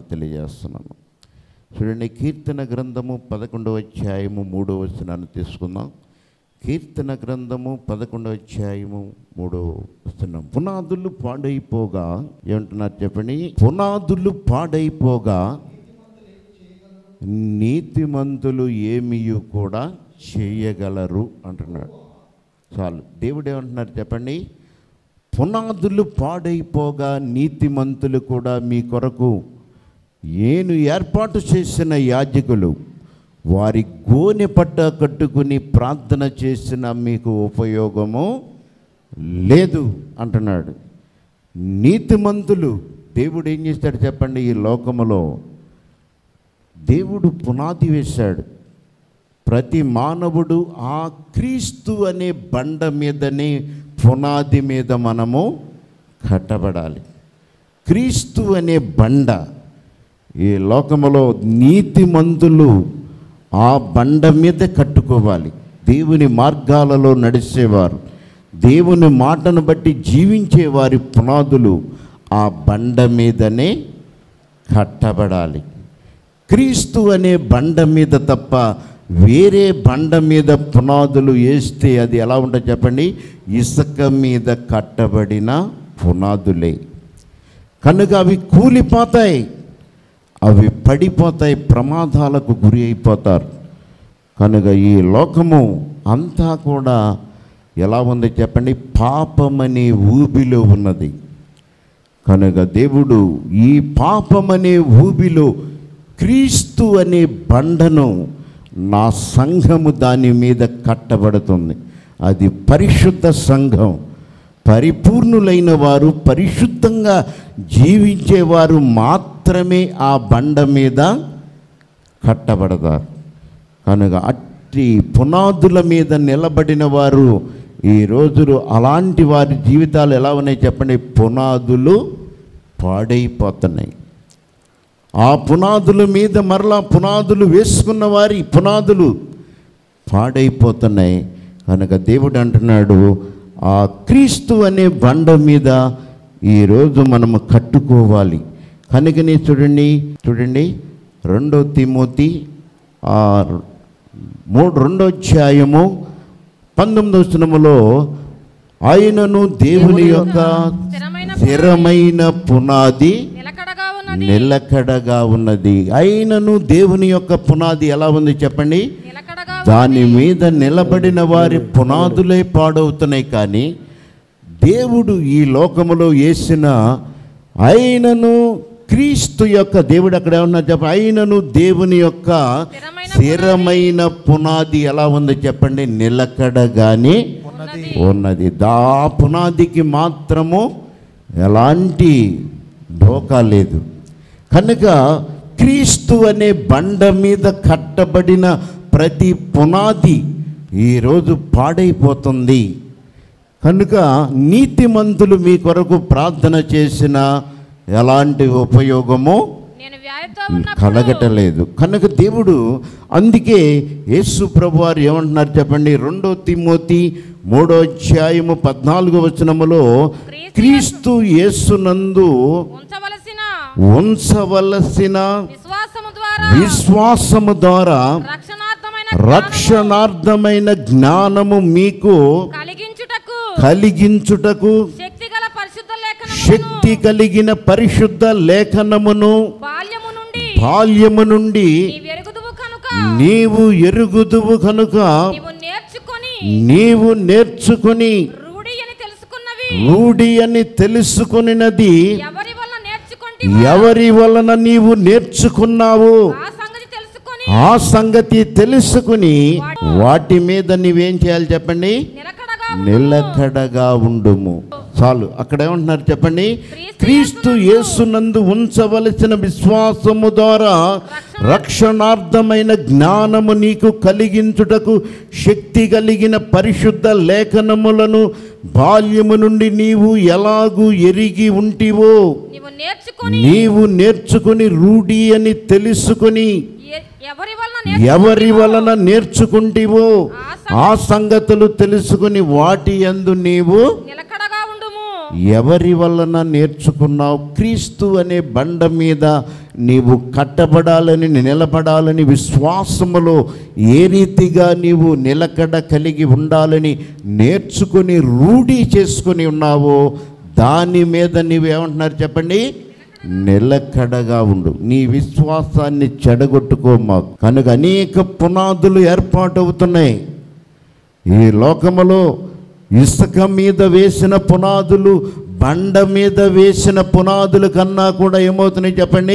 వందనాలు తెలియజేస్తున్నాను చూడండి కీర్తన గ్రంథము పదకొండవ అధ్యాయము మూడవ వచనాన్ని తీసుకుందాం కీర్తన గ్రంథము పదకొండవ అధ్యాయము మూడవ వచనం పునాదులు పాడైపోగా ఏమంటున్నారు చెప్పండి పునాదులు పాడైపోగా నీతిమంతులు ఏమియు కూడా చేయగలరు అంటున్నాడు చాలు దేవుడు ఏమంటున్నారు చెప్పండి పునాదులు పాడైపోగా నీతిమంతులు కూడా మీ కొరకు నేను ఏర్పాటు చేసిన యాజకులు వారి గోనె పట్ట కట్టుకుని ప్రార్థన చేసిన మీకు ఉపయోగము లేదు అంటున్నాడు నీతిమంతులు దేవుడు ఏం చేస్తాడు చెప్పండి ఈ లోకములో దేవుడు పునాది వేశాడు ప్రతి మానవుడు ఆ క్రీస్తు అనే బండ మీదనే పునాది మీద మనము కట్టబడాలి క్రీస్తు అనే బండ ఈ లోకములో నీతిమంతులు ఆ బండ మీద కట్టుకోవాలి దేవుని మార్గాలలో నడిచేవారు దేవుని మాటను బట్టి జీవించే వారి పునాదులు ఆ బండ మీదనే కట్టబడాలి క్రీస్తు అనే బండ మీద తప్ప వేరే బండ మీద పునాదులు వేస్తే అది ఎలా ఉంటుంది చెప్పండి ఇసుక మీద కట్టబడిన పునాదులే కనుక అవి కూలిపోతాయి అవి పడిపోతాయి ప్రమాదాలకు గురి అయిపోతారు కనుక ఈ లోకము అంతా కూడా ఎలా ఉంది చెప్పండి పాపమనే ఊబిలో ఉన్నది కనుక దేవుడు ఈ పాపమనే ఊబిలో క్రీస్తు అనే బండను నా సంఘము దాని మీద కట్టబడుతుంది అది పరిశుద్ధ సంఘం పరిపూర్ణులైన వారు పరిశుద్ధంగా జీవించేవారు మాత్రమే ఆ బండ మీద కట్టబడతారు కనుక అట్టి పునాదుల మీద నిలబడిన వారు ఈ రోజులు అలాంటి వారి జీవితాలు ఎలా ఉన్నాయి చెప్పండి పునాదులు పాడైపోతున్నాయి ఆ పునాదుల మీద మరలా పునాదులు వేసుకున్న వారి పునాదులు పాడైపోతున్నాయి కనుక దేవుడు అంటున్నాడు ఆ క్రీస్తు అనే బండ మీద ఈరోజు మనము కట్టుకోవాలి కనుకనే చూడండి చూడండి రెండో తిమోతి ఆ మూడు రెండో అధ్యాయము పంతొమ్మిదో వచనములో ఆయనను దేవుని యొక్క స్థిరమైన స్థిరమైన పునాది నిలకడగా ఉన్నది నిలకడగా ఉన్నది అయినను దేవుని యొక్క పునాది ఎలా ఉంది చెప్పండి నిలకడగా దాని మీద నిలబడిన వారి పునాదులే పాడవుతున్నాయి కానీ దేవుడు ఈ లోకములో వేసిన అయినను క్రీస్తు యొక్క దేవుడు అక్కడ ఏమన్నా చెప్ప అయినను దేవుని యొక్క స్థిరమైన స్థిరమైన పునాది ఎలా ఉంది చెప్పండి నిలకడగానే ఉన్నది ఉన్నది దా పునాదికి మాత్రము ఎలాంటి ఢోకా లేదు కనుక క్రీస్తు అనే బండ మీద కట్టబడిన ప్రతి పునాది ఈరోజు పాడైపోతుంది కనుక నీతిమంతులు మీ కొరకు ప్రార్థన చేసిన ఎలాంటి ఉపయోగము నేను వ్యాధితో ఉన్నప్పుడు కలగటలేదు కనుక దేవుడు అందుకే యేసు ప్రభు వారు ఏమంటున్నారు చెప్పండి రెండో తిమోతి మూడో అధ్యాయము పద్నాలుగో వచనములో క్రీస్తు యేసునందు ఉంచవలసిన ఉంచవలసిన విశ్వాసము ద్వారా విశ్వాసము ద్వారా రక్షణార్థమైన రక్షణార్థమైన జ్ఞానము మీకు కలిగించుటకు కలిగించుటకు శక్తి గల పరిశుద్ధ లేఖనమును శక్తి కలిగిన పరిశుద్ధ లేఖనమును బాల్యము నుండి బాల్యము నుండి నీ వెరుగుదువు కనుక నీవు ఎరుగుదువు కనుక నీవు నేర్చుకొని నీవు నేర్చుకుని రూఢి అని తెలుసుకున్నవి రూఢి అని తెలుసుకునినది ఎవరి వల్ల నేర్చుకుంటే ఎవరి వలన నీవు నేర్చుకున్నావు ఆ సంగతి తెలుసుకొని ఆ సంగతి తెలుసుకుని వాటి మీద నీవేం చేయాలి చెప్పండి నిలకడగా నిలకడగా ఉండుము చాలు అక్కడ ఏమంటున్నారు చెప్పండి క్రీస్తు యేసునందు ఉంచవలసిన విశ్వాసము ద్వారా రక్షణార్థమైన జ్ఞానము నీకు కలిగించుటకు శక్తి కలిగిన పరిశుద్ధ లేఖనములను బాల్యము నుండి నీవు ఎలాగూ ఎరిగి ఉంటివో నీవు నేర్చుకొని నీవు నేర్చుకుని రూఢి అని తెలుసుకుని ఎ- ఎవరి వల్ల ఎవరి వలన నేర్చుకుంటివో ఆ సంగతులు తెలుసుకుని వాటి యందు నీవు నిలకడగా ఉండుము ఎవరి వలన నేర్చుకున్నావు క్రీస్తు అనే బండ మీద నీవు కట్టబడాలని నిలబడాలని విశ్వాసములో ఏ రీతిగా నీవు నిలకడ కలిగి ఉండాలని నేర్చుకుని రూఢి చేసుకుని ఉన్నావో దాని మీద నీవు ఏమంటున్నారు చెప్పండి నిలకడగా ఉండు నీ విశ్వాసాన్ని చెడగొట్టుకోమా కనుక అనేక పునాదులు ఏర్పాటవుతున్నాయి ఈ లోకములో ఇసుక మీద వేసిన పునాదులు బండ మీద వేసిన పునాదుల కన్నా కూడా ఏమవుతున్నాయి చెప్పండి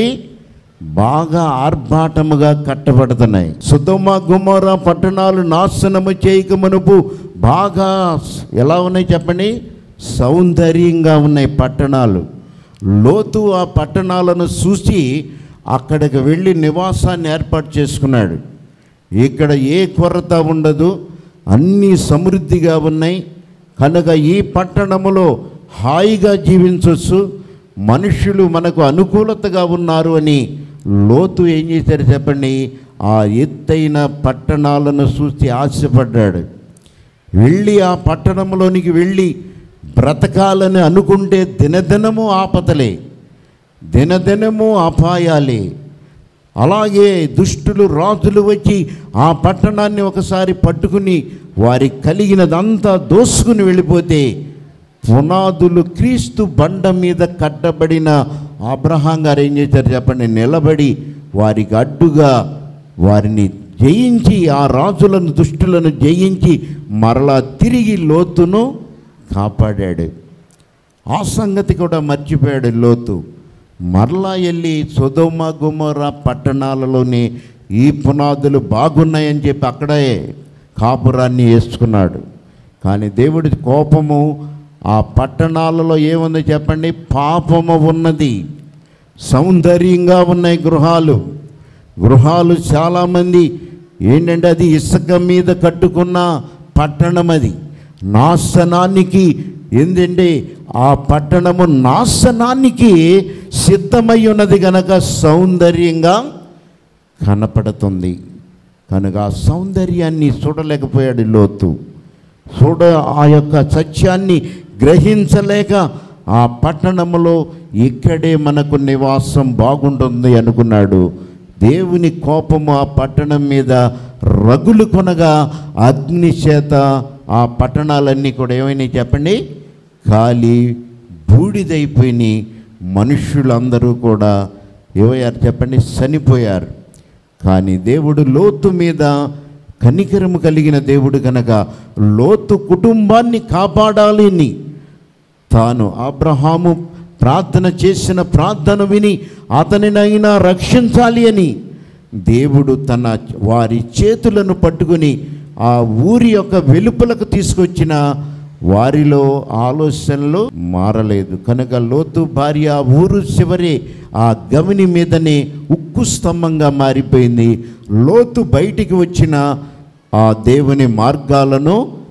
బాగా ఆర్భాటముగా కట్టబడుతున్నాయి సుధమ గుమర పట్టణాలు నాశనము చేయక మునుపు బాగా ఎలా ఉన్నాయి చెప్పండి సౌందర్యంగా ఉన్నాయి పట్టణాలు లోతు ఆ పట్టణాలను చూసి అక్కడికి వెళ్ళి నివాసాన్ని ఏర్పాటు చేసుకున్నాడు ఇక్కడ ఏ కొరత ఉండదు అన్నీ సమృద్ధిగా ఉన్నాయి కనుక ఈ పట్టణములో హాయిగా జీవించవచ్చు మనుషులు మనకు అనుకూలతగా ఉన్నారు అని లోతు ఏం చేశారు చెప్పండి ఆ ఎత్తైన పట్టణాలను చూసి ఆశపడ్డాడు వెళ్ళి ఆ పట్టణంలోనికి వెళ్ళి బ్రతకాలని అనుకుంటే దినదినము ఆపదలే దినదినము అపాయాలే అలాగే దుష్టులు రాజులు వచ్చి ఆ పట్టణాన్ని ఒకసారి పట్టుకుని వారి కలిగినదంతా దోసుకుని వెళ్ళిపోతే పునాదులు క్రీస్తు బండ మీద కట్టబడిన అబ్రహాం గారు ఏం చేశారు చెప్పండి నిలబడి వారికి అడ్డుగా వారిని జయించి ఆ రాజులను దుష్టులను జయించి మరలా తిరిగి లోతును కాపాడాడు ఆ సంగతి కూడా మర్చిపోయాడు లోతు మరలా వెళ్ళి సుధోమ గుమర పట్టణాలలోని ఈ పునాదులు బాగున్నాయని చెప్పి అక్కడే కాపురాన్ని వేసుకున్నాడు కానీ దేవుడి కోపము ఆ పట్టణాలలో ఏముంది చెప్పండి పాపము ఉన్నది సౌందర్యంగా ఉన్నాయి గృహాలు గృహాలు చాలామంది ఏంటంటే అది ఇసుక మీద కట్టుకున్న పట్టణం అది నాశనానికి ఏంటంటే ఆ పట్టణము నాశనానికి సిద్ధమై ఉన్నది గనక సౌందర్యంగా కనపడుతుంది కనుక ఆ సౌందర్యాన్ని చూడలేకపోయాడు లోతు చూడ ఆ యొక్క సత్యాన్ని గ్రహించలేక ఆ పట్టణములో ఇక్కడే మనకు నివాసం బాగుంటుంది అనుకున్నాడు దేవుని కోపము ఆ పట్టణం మీద రగులు కొనగా అగ్ని చేత ఆ పట్టణాలన్నీ కూడా ఏమైనాయి చెప్పండి ఖాళీ బూడిదైపోయినాయి మనుషులందరూ కూడా ఏమయ్యారు చెప్పండి చనిపోయారు కానీ దేవుడు లోతు మీద కనికరము కలిగిన దేవుడు కనుక లోతు కుటుంబాన్ని కాపాడాలి అని తాను అబ్రహాము ప్రార్థన చేసిన ప్రార్థన విని అతనినైనా రక్షించాలి అని దేవుడు తన వారి చేతులను పట్టుకుని ఆ ఊరి యొక్క వెలుపలకు తీసుకొచ్చిన వారిలో ఆలోచనలు మారలేదు కనుక లోతు భార్య ఆ ఊరు చివరి ఆ గవిని మీదనే ఉక్కు స్తంభంగా మారిపోయింది లోతు బయటికి వచ్చిన ఆ దేవుని మార్గాలను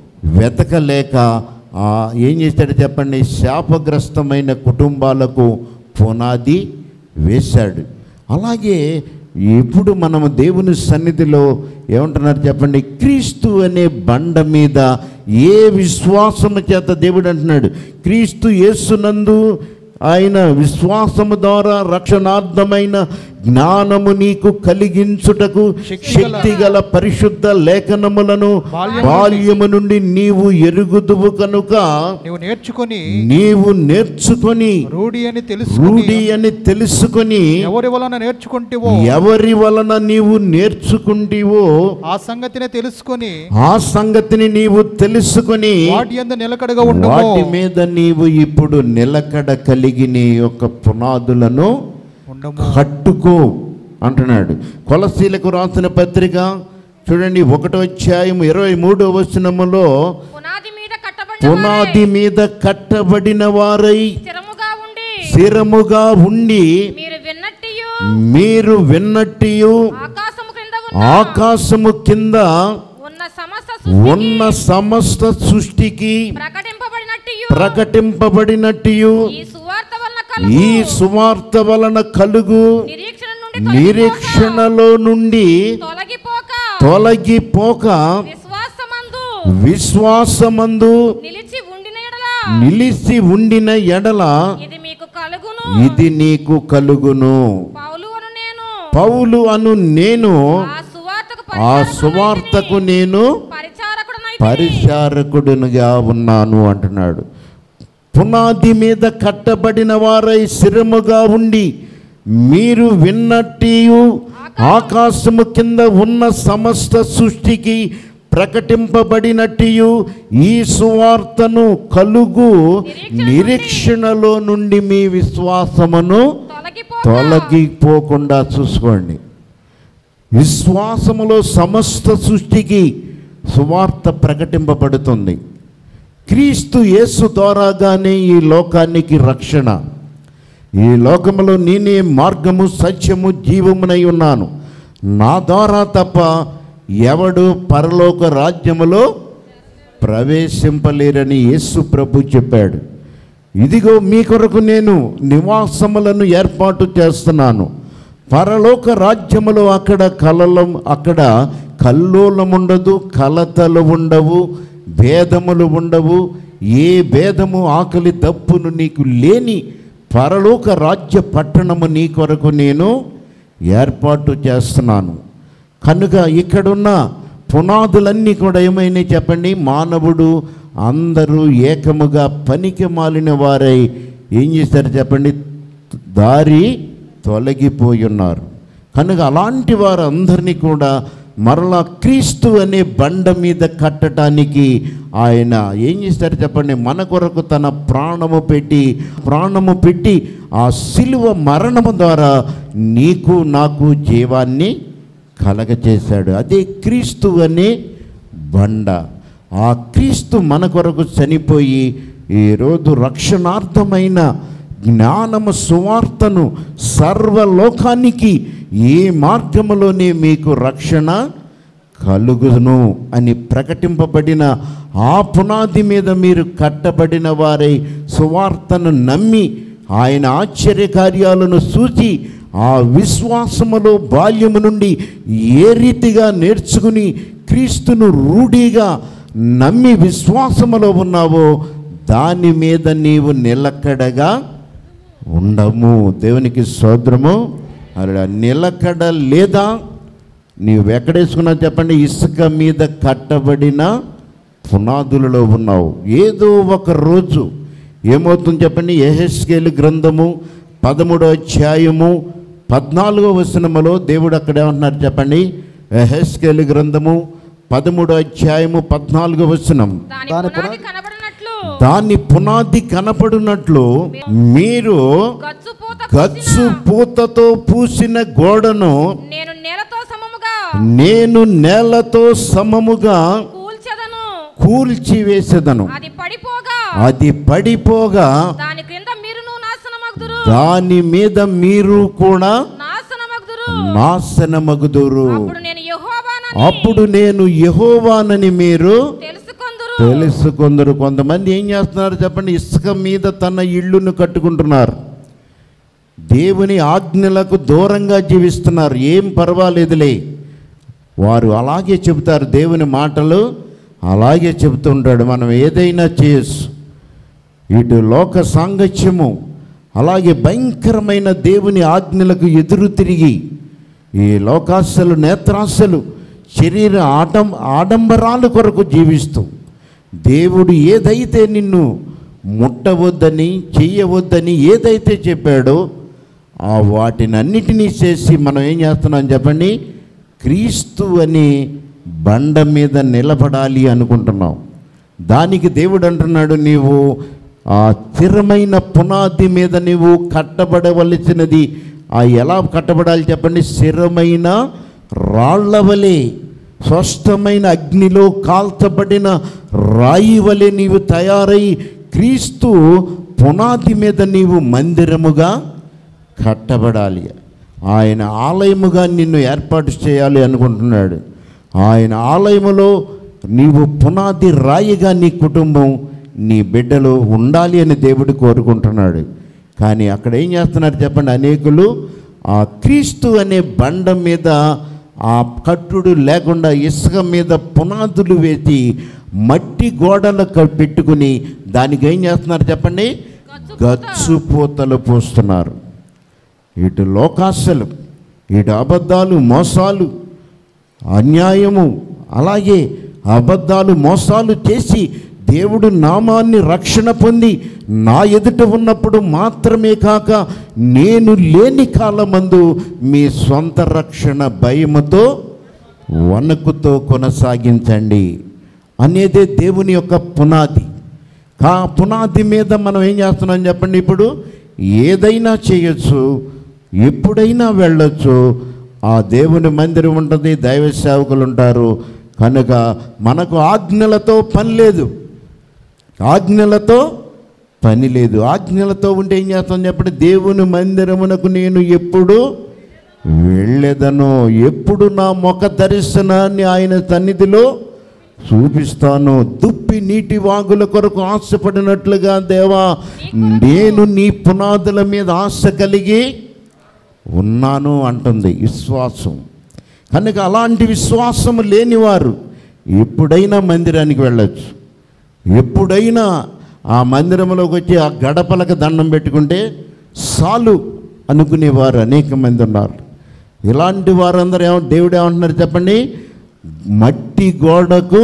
వెతకలేక ఆ ఏం చేశాడు చెప్పండి శాపగ్రస్తమైన కుటుంబాలకు పునాది వేశాడు అలాగే ఇప్పుడు మనము దేవుని సన్నిధిలో ఏమంటున్నారు చెప్పండి క్రీస్తు అనే బండ మీద ఏ విశ్వాసము చేత దేవుడు అంటున్నాడు క్రీస్తు యేసునందు ఆయన విశ్వాసము ద్వారా రక్షణార్థమైన జ్ఞానము నీకు కలిగించుటకు శక్తి గల పరిశుద్ధ లేఖనములను బాల్యము నుండి నీవు ఎరుగుదువు కనుక నీవు నేర్చుకొని నీవు నేర్చుకొని రూఢి అని తెలుసుకుని రూఢి అని తెలుసుకొని ఎవరి వలన నేర్చుకుంటేవో ఎవరి వలన నీవు నేర్చుకుంటివో ఆ సంగతినే తెలుసుకొని ఆ సంగతిని నీవు తెలుసుకొని వాటి యందు నిలకడగా ఉండము వాటి మీద నీవు ఇప్పుడు నిలకడ కలిగి నీ యొక్క పునాదులను ఉండము కట్టుకో అంటున్నాడు కొలసీలకు రాసిన పత్రిక చూడండి ఒకటో అధ్యాయం ఇరవై మూడో వచనములో పునాది మీద కట్టబడిన పునాది మీద కట్టబడిన వారై స్థిరముగా ఉండి స్థిరముగా ఉండి మీరు విన్నట్టియు మీరు విన్నట్టు ఆకాశము క్రింద ఉన్న ఆకాశము కింద ఉన్న సమస్త ఉన్న సమస్త సృష్టికి ప్రకటింపబడినట్టియు ప్రకటింపబడినట్టు ఈ సువార్త వలన కలుగు ఈ సువార్త వలన కలుగు నిరీక్షణ నుండి నిరీక్షణలో నుండి తొలగిపోక తొలగిపోక విశ్వాసమందు విశ్వాసమందు నిలిచి ఉండిన ఎడల నిలిచి ఉండిన ఎడల ఇది మీకు కలుగును ఇది నీకు కలుగును పౌలు అను నేను పౌలు అను నేను ఆ సువార్తకు ఆ సువార్తకు నేను పరిచారకుడనై పరిచారకుడునిగా ఉన్నాను అంటున్నాడు పునాది మీద కట్టబడిన వారై స్థిరముగా ఉండి మీరు విన్నట్టు ఆకాశము కింద ఉన్న సమస్త సృష్టికి ప్రకటింపబడినట్టు ఈ సువార్తను కలుగు నిరీక్షణలో నుండి మీ విశ్వాసమును తొలగిపో తొలగిపోకుండా చూసుకోండి విశ్వాసములో సమస్త సృష్టికి సువార్త ప్రకటింపబడుతుంది క్రీస్తు యేసు ద్వారాగానే ఈ లోకానికి రక్షణ ఈ లోకములో నేనే మార్గము సత్యము జీవమునై ఉన్నాను నా ద్వారా తప్ప ఎవడు పరలోక రాజ్యములో ప్రవేశింపలేరని యేసు ప్రభు చెప్పాడు ఇదిగో మీ కొరకు నేను నివాసములను ఏర్పాటు చేస్తున్నాను పరలోక రాజ్యములో అక్కడ కలలం అక్కడ కల్లోలం ఉండదు కలతలు ఉండవు భేదములు ఉండవు ఏ భేదము ఆకలి దప్పును నీకు లేని పరలోక రాజ్య పట్టణము నీ కొరకు నేను ఏర్పాటు చేస్తున్నాను కనుక ఇక్కడున్న పునాదులన్నీ కూడా ఏమైనాయి చెప్పండి మానవుడు అందరూ ఏకముగా పనికి మాలిన వారై ఏం చేశారు చెప్పండి దారి తొలగిపోయి ఉన్నారు కనుక అలాంటి వారందరినీ కూడా మరలా క్రీస్తు అనే బండ మీద కట్టడానికి ఆయన ఏం చేస్తారు చెప్పండి మన కొరకు తన ప్రాణము పెట్టి ప్రాణము పెట్టి ఆ సిలువ మరణము ద్వారా నీకు నాకు జీవాన్ని కలగచేశాడు అదే క్రీస్తు అనే బండ ఆ క్రీస్తు మన కొరకు చనిపోయి ఈరోజు రక్షణార్థమైన జ్ఞానము సువార్తను సర్వలోకానికి ఈ మార్గములోనే మీకు రక్షణ కలుగును అని ప్రకటింపబడిన ఆ పునాది మీద మీరు కట్టబడిన వారై సువార్తను నమ్మి ఆయన ఆశ్చర్య కార్యాలను చూచి ఆ విశ్వాసములో బాల్యము నుండి ఏ రీతిగా నేర్చుకుని క్రీస్తును రూఢిగా నమ్మి విశ్వాసములో ఉన్నావో దాని మీద నీవు నిలకడగా ఉండము దేవునికి సోదరము అలా నిలకడ లేదా నీవు ఎక్కడేసుకున్నావు చెప్పండి ఇసుక మీద కట్టబడిన పునాదులలో ఉన్నావు ఏదో ఒక రోజు ఏమవుతుంది చెప్పండి ఎహెస్కేలు గ్రంథము పదమూడో అధ్యాయము పద్నాలుగో వచనములో దేవుడు అక్కడ ఏమంటున్నారు చెప్పండి ఎహెస్కేలు గ్రంథము పదమూడో అధ్యాయము పద్నాలుగో వచనం దాని దాని పునాది కనబడినట్లు దాని పునాది కనపడినట్లు మీరు గచ్చు పూత గచ్చు పూసిన పూతతో పూసిన గోడను నేను నేలతో సమముగా నేను నేలతో సమముగా కూల్చెదను కూల్చివేసేదను అది పడిపోగా అది పడిపోగా దాని క్రింద మీరును నాశనమగుదురు దాని మీద మీరు కూడా నాశనమగుదురు నాశనమగుదురు అప్పుడు నేను యెహోవానని అప్పుడు నేను యహోవానని మీరు తెలుసుకొందురు తెలుసుకొందరు కొంతమంది ఏం చేస్తున్నారు చెప్పండి ఇసుక మీద తన ఇళ్ళును కట్టుకుంటున్నారు దేవుని ఆజ్ఞలకు దూరంగా జీవిస్తున్నారు ఏం పర్వాలేదులే వారు అలాగే చెబుతారు దేవుని మాటలు అలాగే చెబుతుంటాడు మనం ఏదైనా చేయొచ్చు ఇటు లోక సాంగత్యము అలాగే భయంకరమైన దేవుని ఆజ్ఞలకు ఎదురు తిరిగి ఈ లోకాశలు నేత్రాశలు శరీర ఆడం ఆడంబరాల కొరకు జీవిస్తూ దేవుడు ఏదైతే నిన్ను ముట్టవద్దని చెయ్యవద్దని ఏదైతే చెప్పాడో ఆ వాటినన్నిటినీ చేసి మనం ఏం చేస్తున్నాం చెప్పండి క్రీస్తు అని బండ మీద నిలబడాలి అనుకుంటున్నాం దానికి దేవుడు అంటున్నాడు నీవు ఆ స్థిరమైన పునాది మీద నీవు కట్టబడవలసినది ఆ ఎలా కట్టబడాలి చెప్పండి స్థిరమైన రాళ్ల వలె స్పష్టమైన అగ్నిలో కాల్చబడిన రాయి వలె నీవు తయారై క్రీస్తు పునాది మీద నీవు మందిరముగా కట్టబడాలి ఆయన ఆలయముగా నిన్ను ఏర్పాటు చేయాలి అనుకుంటున్నాడు ఆయన ఆలయములో నీవు పునాది రాయిగా నీ కుటుంబం నీ బిడ్డలు ఉండాలి అని దేవుడు కోరుకుంటున్నాడు కానీ అక్కడ ఏం చేస్తున్నారు చెప్పండి అనేకులు ఆ క్రీస్తు అనే బండ మీద ఆ కట్టుడు లేకుండా ఇసుక మీద పునాదులు వేసి మట్టి గోడలు క- పెట్టుకుని దానికి ఏం చేస్తున్నారు చెప్పండి గచ్చుపూతలు పోస్తున్నారు ఇటు లోకాశలు ఇటు అబద్ధాలు మోసాలు అన్యాయము అలాగే అబద్ధాలు మోసాలు చేసి దేవుడు నామాన్ని రక్షణ పొంది నా ఎదుట ఉన్నప్పుడు మాత్రమే కాక నేను లేని కాలమందు మీ సొంత రక్షణ భయముతో వణుకుతో కొనసాగించండి అనేదే దేవుని యొక్క పునాది ఆ పునాది మీద మనం ఏం చేస్తున్నాం చెప్పండి ఇప్పుడు ఏదైనా చేయొచ్చు ఎప్పుడైనా వెళ్ళొచ్చు ఆ దేవుని మందిరం ఉంటుంది దైవ సేవకులు ఉంటారు కనుక మనకు ఆజ్ఞలతో పని లేదు ఆజ్ఞలతో పని లేదు ఆజ్ఞలతో ఉంటే ఏం చేస్తాం చెప్పండి దేవుని మందిరమునకు నేను ఎప్పుడు వెళ్ళేదను ఎప్పుడు నా ముఖ దర్శనాన్ని ఆయన సన్నిధిలో చూపిస్తాను దుప్పి నీటి వాగుల కొరకు ఆశపడినట్లుగా దేవా నేను నీ పునాదుల మీద ఆశ కలిగి ఉన్నాను అంటుంది విశ్వాసం కనుక అలాంటి విశ్వాసం లేనివారు ఎప్పుడైనా మందిరానికి వెళ్ళొచ్చు ఎప్పుడైనా ఆ మందిరంలోకి వచ్చి ఆ గడపలకు దండం పెట్టుకుంటే సాలు అనుకునేవారు అనేక మంది ఉన్నారు ఇలాంటి వారందరూ ఏమ దేవుడు ఏమంటున్నారు చెప్పండి మట్టి గోడకు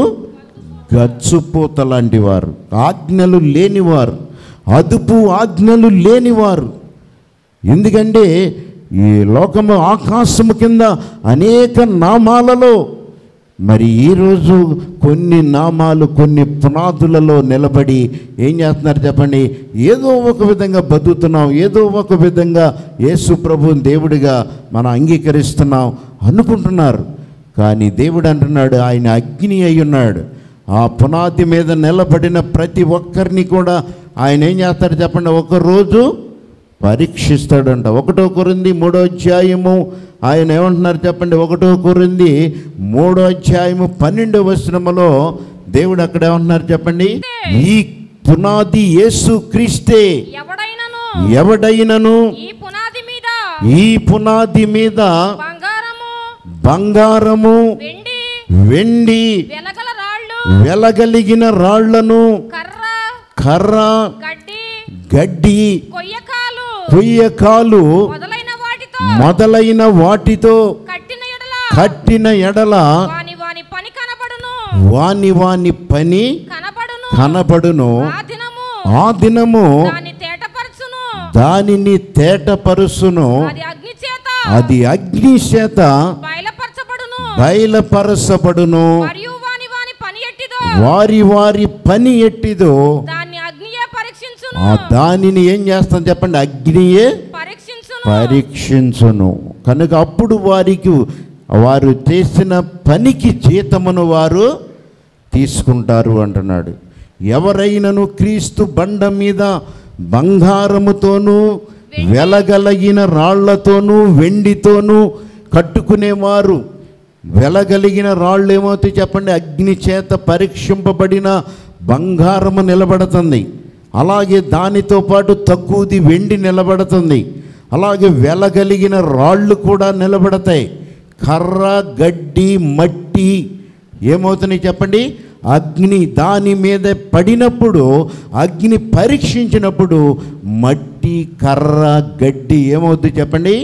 గచ్చుపూత లాంటి వారు ఆజ్ఞలు లేనివారు అదుపు ఆజ్ఞలు లేనివారు ఎందుకంటే ఈ లోకము ఆకాశము కింద అనేక నామాలలో మరి ఈరోజు కొన్ని నామాలు కొన్ని పునాదులలో నిలబడి ఏం చేస్తున్నారు చెప్పండి ఏదో ఒక విధంగా బతుకుతున్నాం ఏదో ఒక విధంగా యేసు ప్రభువుని దేవుడిగా మనం అంగీకరిస్తున్నాం అనుకుంటున్నారు కానీ దేవుడు అంటున్నాడు ఆయన అగ్ని అయి ఉన్నాడు ఆ పునాది మీద నిలబడిన ప్రతి ఒక్కరిని కూడా ఆయన ఏం చేస్తాడు చెప్పండి ఒకరోజు పరీక్షిస్తాడంట ఒకటో కొరింది మూడో అధ్యాయము ఆయన ఏమంటున్నారు చెప్పండి ఒకటో కొరింది మూడో అధ్యాయము పన్నెండో వచనములో దేవుడు అక్కడ ఏమంటున్నారు చెప్పండి ఈ పునాది యేసు క్రీస్తే ఎవడైనను ఎవడైనను ఈ పునాది మీద ఈ పునాది మీద బంగారము బంగారము వెండి వెండి వెలగల రాళ్ళు వెలగలిగిన రాళ్లను కర్ర కర్ర గడ్డి గడ్డి కొయ్యకాలు కొయ్యకాలు మొదలైన వాటితో మొదలైన వాటితో కట్టిన ఎడల కట్టిన ఎడల వాని వాని పని కనబడును వాని వాని పని కనబడును కనబడును ఆ దినము ఆ దినము దాన్ని తేటపరచును దానిని తేటపరుసును అది అగ్ని చేత అది అగ్ని చేత బయలుపరచబడును బయలుపరచబడును మరియు వాని వాని పని ఎట్టిదో వారి వారి పని ఎట్టిదో దాన్ని అగ్నియే పరీక్షించును ఆ దానిని ఏం చేస్తాం చెప్పండి అగ్నియే పరీక్షించును పరీక్షించును కనుక అప్పుడు వారికి వారు చేసిన పనికి జీతమును వారు తీసుకుంటారు అంటున్నాడు ఎవరైనను క్రీస్తు బండ మీద బంగారముతోనూ వెలగలిగిన రాళ్లతోనూ వెండితోనూ కట్టుకునేవారు వెలగలిగిన రాళ్ళు ఏమవుతాయి చెప్పండి అగ్ని చేత పరీక్షింపబడిన బంగారము నిలబడుతుంది అలాగే దానితో పాటు తక్కువది వెండి నిలబడుతుంది అలాగే వెలగలిగిన రాళ్ళు కూడా నిలబడతాయి కర్ర గడ్డి మట్టి ఏమవుతున్నాయి చెప్పండి అగ్ని దాని మీద పడినప్పుడు అగ్ని పరీక్షించినప్పుడు మట్టి కర్ర గడ్డి ఏమవుతుంది చెప్పండి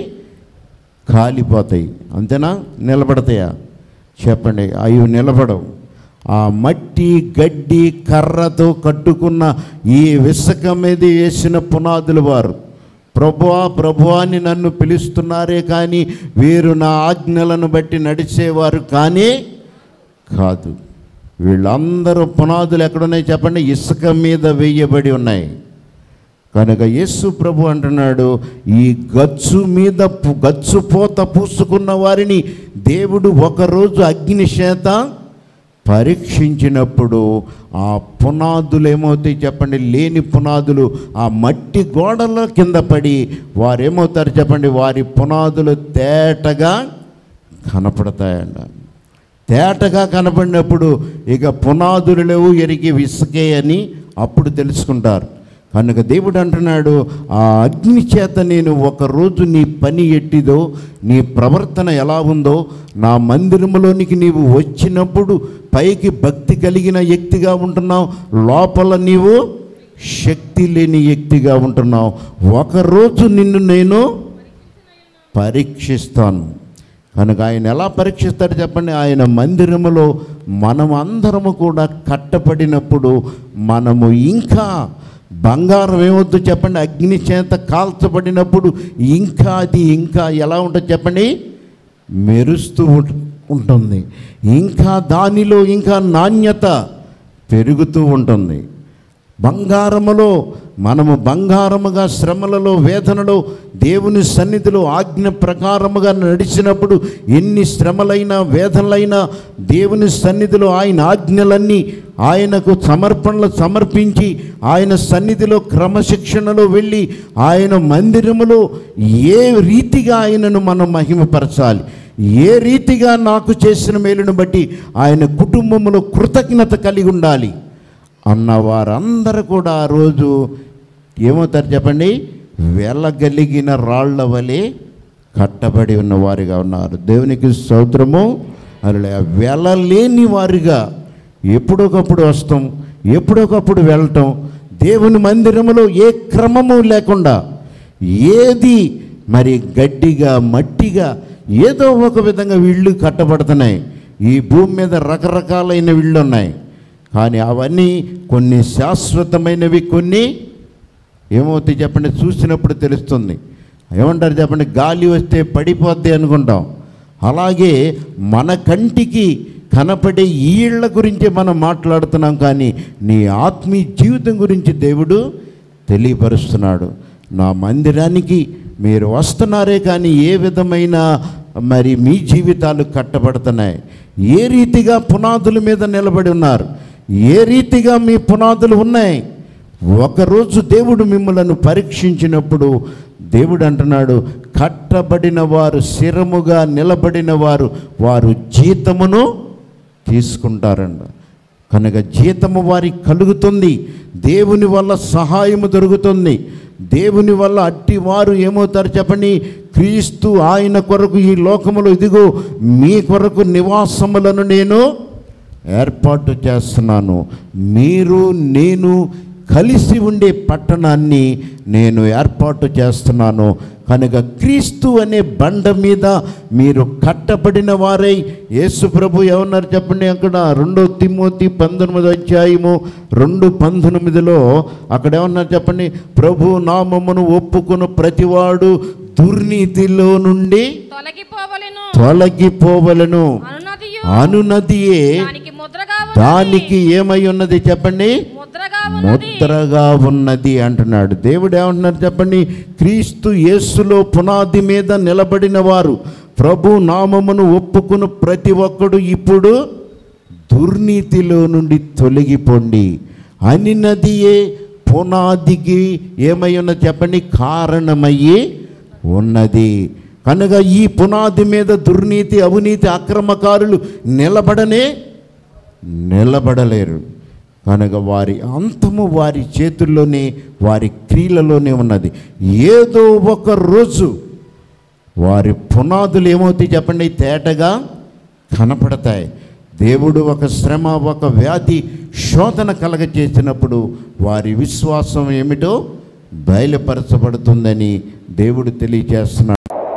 కాలిపోతాయి అంతేనా నిలబడతాయా చెప్పండి అవి నిలబడవు ఆ మట్టి గడ్డి కర్రతో కట్టుకున్న ఈ విసక మీద వేసిన పునాదులు వారు ప్రభువా ప్రభువా అని నన్ను పిలుస్తున్నారే కానీ వీరు నా ఆజ్ఞలను బట్టి నడిచేవారు కానీ కాదు వీళ్ళందరూ పునాదులు ఎక్కడున్నాయి చెప్పండి ఇసుక మీద వేయబడి ఉన్నాయి కనుక యేసు ప్రభు అంటున్నాడు ఈ గచ్చు మీద పు- గచ్చు పోత పూసుకున్న వారిని దేవుడు ఒకరోజు అగ్ని చేత పరీక్షించినప్పుడు ఆ పునాదులు ఏమవుతాయి చెప్పండి లేని పునాదులు ఆ మట్టి గోడల కింద పడి వారు ఏమవుతారు చెప్పండి వారి పునాదులు తేటగా కనపడతాయంట తేటగా కనపడినప్పుడు ఇక పునాదులు లేవు ఎరిగి విసుకే అని అప్పుడు తెలుసుకుంటారు కనుక దేవుడు అంటున్నాడు ఆ అగ్ని చేత నేను ఒకరోజు నీ పని ఎట్టిదో నీ ప్రవర్తన ఎలా ఉందో నా మందిరములోనికి నీవు వచ్చినప్పుడు పైకి భక్తి కలిగిన వ్యక్తిగా ఉంటున్నావు లోపల నీవు శక్తి లేని వ్యక్తిగా ఉంటున్నావు ఒకరోజు నిన్ను నేను పరీక్షిస్తాను కనుక ఆయన ఎలా పరీక్షిస్తాడు చెప్పండి ఆయన మందిరములో మనం అందరము కూడా కట్టబడినప్పుడు మనము ఇంకా బంగారం ఏమొద్దు చెప్పండి అగ్ని చేత కాల్చబడినప్పుడు ఇంకా అది ఇంకా ఎలా ఉంటుంది చెప్పండి మెరుస్తూ ఉంట- ఉంటుంది ఇంకా దానిలో ఇంకా నాణ్యత పెరుగుతూ ఉంటుంది బంగారములో మనము బంగారముగా శ్రమలలో వేదనలో దేవుని సన్నిధిలో ఆజ్ఞ ప్రకారముగా నడిచినప్పుడు ఎన్ని శ్రమలైనా వేదనలైనా దేవుని సన్నిధిలో ఆయన ఆజ్ఞలన్నీ ఆయనకు సమర్పణలు సమర్పించి ఆయన సన్నిధిలో క్రమశిక్షణలో వెళ్ళి ఆయన మందిరములో ఏ రీతిగా ఆయనను మనం మహిమపరచాలి ఏ రీతిగా నాకు చేసిన మేలును బట్టి ఆయన కుటుంబంలో కృతజ్ఞత కలిగి ఉండాలి అన్న వారందరూ కూడా ఆ రోజు ఏమవుతారు చెప్పండి వెళ్ళగలిగిన రాళ్ల వలె కట్టబడి ఉన్న వారిగా ఉన్నారు దేవునికి స్తోత్రము అలా వెళ్ళలేని వారిగా ఎప్పుడొకప్పుడు వస్తాం ఎప్పుడొకప్పుడు వెళ్ళటం దేవుని మందిరములో ఏ క్రమము లేకుండా ఏది మరి గడ్డిగా మట్టిగా ఏదో ఒక విధంగా వీళ్ళు కట్టబడుతున్నాయి ఈ భూమి మీద రకరకాలైన వీళ్ళు ఉన్నాయి కానీ అవన్నీ కొన్ని శాశ్వతమైనవి కొన్ని ఏమవుతాయి చెప్పండి చూసినప్పుడు తెలుస్తుంది ఏమంటారు చెప్పండి గాలి వస్తే పడిపోద్ది అనుకుంటాం అలాగే మన కంటికి కనపడే ఈళ్ళ గురించి మనం మాట్లాడుతున్నాం కానీ నీ ఆత్మీయ జీవితం గురించి దేవుడు తెలియపరుస్తున్నాడు నా మందిరానికి మీరు వస్తున్నారే కానీ ఏ విధమైన మరి మీ జీవితాలు కట్టబడుతున్నాయి ఏ రీతిగా పునాదుల మీద నిలబడి ఉన్నారు ఏ రీతిగా మీ పునాదులు ఉన్నాయి ఒకరోజు దేవుడు మిమ్మలను పరీక్షించినప్పుడు దేవుడు అంటున్నాడు కట్టబడిన వారు స్థిరముగా నిలబడిన వారు వారు జీతమును తీసుకుంటారంట కనుక జీతము వారికి కలుగుతుంది దేవుని వల్ల సహాయము దొరుకుతుంది దేవుని వల్ల అట్టి వారు ఏమవుతారు చెప్పండి క్రీస్తు ఆయన కొరకు ఈ లోకములో ఇదిగో మీ కొరకు నివాసములను నేను ఏర్పాటు చేస్తున్నాను మీరు నేను కలిసి ఉండే పట్టణాన్ని నేను ఏర్పాటు చేస్తున్నాను కనుక క్రీస్తు అనే బండ మీద మీరు కట్టబడిన వారై యేసు ప్రభు ఏమన్నారు చెప్పండి అక్కడ రెండో తిమ్మోతి పంతొమ్మిది అధ్యాయము రెండు పంతొమ్మిదిలో అక్కడ ఏమన్నారు చెప్పండి ప్రభు నామమును ఒప్పుకున్న ప్రతివాడు దుర్నీతిలో నుండి తొలగిపోవలెను తొలగిపోవలను అనునదియు అనునదియే దానికి ముద్రగా దానికి ఏమై ఉన్నది చెప్పండి ముద్రగా ఉన్నది ముద్రగా ఉన్నది అంటున్నాడు దేవుడు ఏమంటున్నారు చెప్పండి క్రీస్తు యేసులో పునాది మీద నిలబడిన వారు ప్రభు నామమును ఒప్పుకుని ప్రతి ఒక్కడు ఇప్పుడు దుర్నీతిలో నుండి తొలగిపోండి అని నదియే పునాదికి ఏమై ఉన్నది చెప్పండి కారణమయ్యి ఉన్నది కనుక ఈ పునాది మీద దుర్నీతి అవినీతి అక్రమకారులు నిలబడనే నిలబడలేరు కనుక వారి అంతము వారి చేతుల్లోనే వారి క్రియలలోనే ఉన్నది ఏదో ఒక రోజు వారి పునాదులు ఏమవుతాయి చెప్పండి తేటగా కనపడతాయి దేవుడు ఒక శ్రమ ఒక వ్యాధి శోధన కలగ చేసినప్పుడు వారి విశ్వాసం ఏమిటో బయలుపరచబడుతుందని దేవుడు తెలియజేస్తున్నాడు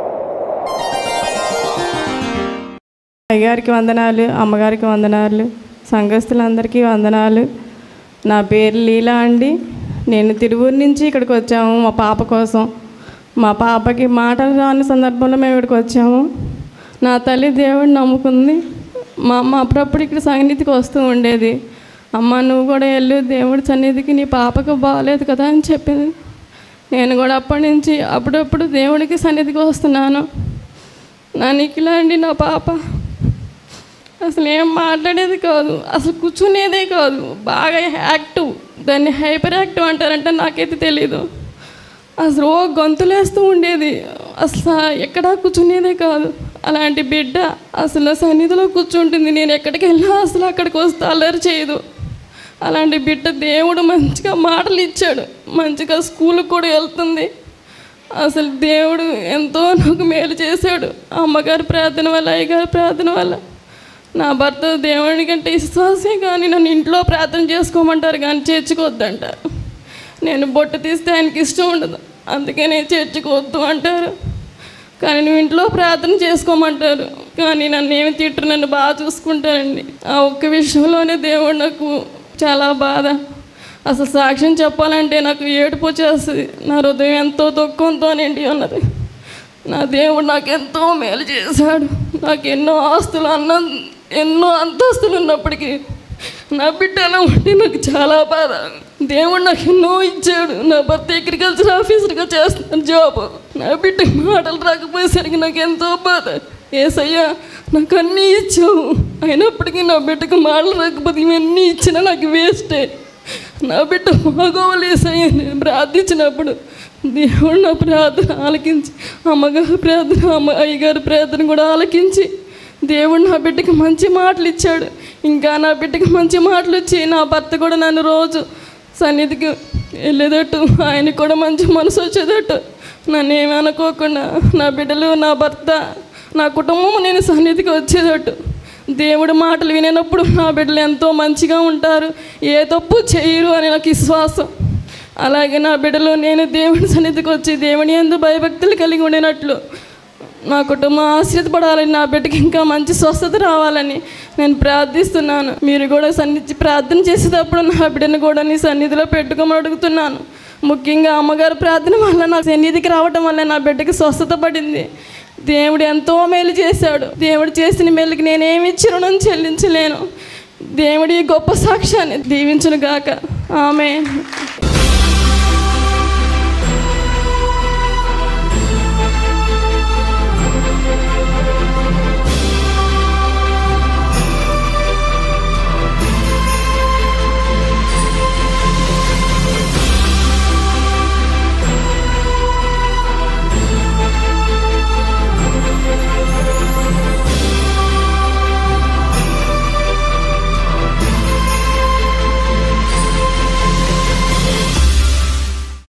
అయ్యగారికి వందనాలు అమ్మగారికి వందనాలు సంఘస్థులందరికీ వందనాలు నా పేరు లీలా అండి నేను తిరువూరు నుంచి ఇక్కడికి వచ్చాము మా పాప కోసం మా పాపకి మాటలు రాని సందర్భంలో మేము ఇక్కడికి వచ్చాము నా తల్లి దేవుడిని నమ్ముకుంది మా అమ్మ అప్పుడప్పుడు ఇక్కడ సన్నిధికి వస్తూ ఉండేది అమ్మ నువ్వు కూడా వెళ్ళు దేవుడి సన్నిధికి నీ పాపకు బాగాలేదు కదా అని చెప్పింది నేను కూడా అప్పటి నుంచి అప్పుడప్పుడు దేవుడికి సన్నిధికి వస్తున్నాను నా నిఖిల అండి నా పాప అసలు ఏం మాట్లాడేది కాదు అసలు కూర్చునేదే కాదు బాగా యాక్టివ్ దాన్ని హైపర్ యాక్టివ్ అంటారంటే నాకైతే తెలీదు అసలు ఓ గొంతులేస్తూ ఉండేది అసలు ఎక్కడా కూర్చునేదే కాదు అలాంటి బిడ్డ అసలు సన్నిధిలో కూర్చుంటుంది నేను ఎక్కడికి వెళ్ళినా అసలు అక్కడికి వస్తే అల్లరి చేయదు అలాంటి బిడ్డ దేవుడు మంచిగా మాటలు ఇచ్చాడు మంచిగా స్కూల్కి కూడా వెళ్తుంది అసలు దేవుడు ఎంతో నాకు మేలు చేశాడు అమ్మగారి ప్రార్థన వల్ల అయ్యగారి ప్రార్థన వల్ల నా భర్త దేవుని కంటే విశ్వాసే కానీ నన్ను ఇంట్లో ప్రార్థన చేసుకోమంటారు కానీ చేర్చుకోవద్దంటారు నేను బొట్టు తీస్తే ఆయనకి ఇష్టం ఉండదు అందుకే నేను చర్చికి వద్దు అంటారు కానీ నువ్వు ఇంట్లో ప్రార్థన చేసుకోమంటారు కానీ నన్ను ఏమి తిట్టరు నన్ను బాగా చూసుకుంటారండి ఆ ఒక్క విషయంలోనే దేవుడు నాకు చాలా బాధ అసలు సాక్ష్యం చెప్పాలంటే నాకు ఏడుపు వచ్చేస్తుంది నా హృదయం ఎంతో దుఃఖంతో నిండి ఉన్నది నా దేవుడు నాకు ఎంతో మేలు చేశాడు నాకు ఎన్నో ఆస్తులు అన్న ఎన్నో అంతస్తులు ఉన్నప్పటికీ నా బిడ్డ ఎలా ఉంటే నాకు చాలా బాధ దేవుడు నాకు ఎన్నో ఇచ్చాడు నా భర్త అగ్రికల్చర్ ఆఫీసర్గా చేస్తున్నాను జాబ్ నా బిడ్డ మాటలు రాకపోయేసరికి నాకు ఎంతో బాధ ఏసయ్యా నాకు అన్నీ ఇచ్చావు అయినప్పటికీ నా బిడ్డకు మాటలు రాకపోతే ఇవన్నీ ఇచ్చినా నాకు వేస్టే నా బిడ్డ బాగోవాలి ఏసయ్యా నేను ప్రార్థించినప్పుడు దేవుడు నా ప్రార్థన ఆలకించి అమ్మగారి ప్రార్థన అమ్మ అయ్యగారి ప్రార్థన కూడా ఆలకించి దేవుడు నా బిడ్డకి మంచి మాటలు ఇచ్చాడు ఇంకా నా బిడ్డకి మంచి మాటలు ఇచ్చి నా భర్త కూడా నన్ను రోజు సన్నిధికి వెళ్ళేటట్టు ఆయనకు కూడా మంచి మనసు వచ్చేటట్టు నన్ను ఏమీ అనుకోకుండా నా బిడ్డలు నా భర్త నా కుటుంబం నేను సన్నిధికి వచ్చేటట్టు దేవుడి మాటలు వినేటప్పుడు నా బిడ్డలు ఎంతో మంచిగా ఉంటారు ఏ తప్పు చేయరు అని నాకు విశ్వాసం అలాగే నా బిడ్డలు నేను దేవుని సన్నిధికి వచ్చి దేవుని ఎందు భయభక్తులు కలిగి ఉండినట్లు నా కుటుంబం ఆశ్రయపడాలని నా బిడ్డకి ఇంకా మంచి స్వస్థత రావాలని నేను ప్రార్థిస్తున్నాను మీరు కూడా సన్నిధి ప్రార్థన చేసేటప్పుడు నా బిడ్డను కూడా నీ సన్నిధిలో పెట్టుకోమని అడుగుతున్నాను ముఖ్యంగా అమ్మగారు ప్రార్థన వల్ల నా సన్నిధికి రావటం వల్ల నా బిడ్డకి స్వస్థత పడింది దేవుడు ఎంతో మేలు చేశాడు దేవుడు చేసిన మేలుకి నేనేమి ఇచ్చి రుణం చెల్లించలేను దేవుడి ఈ గొప్ప సాక్ష్యాన్ని దీవించును గాక ఆమె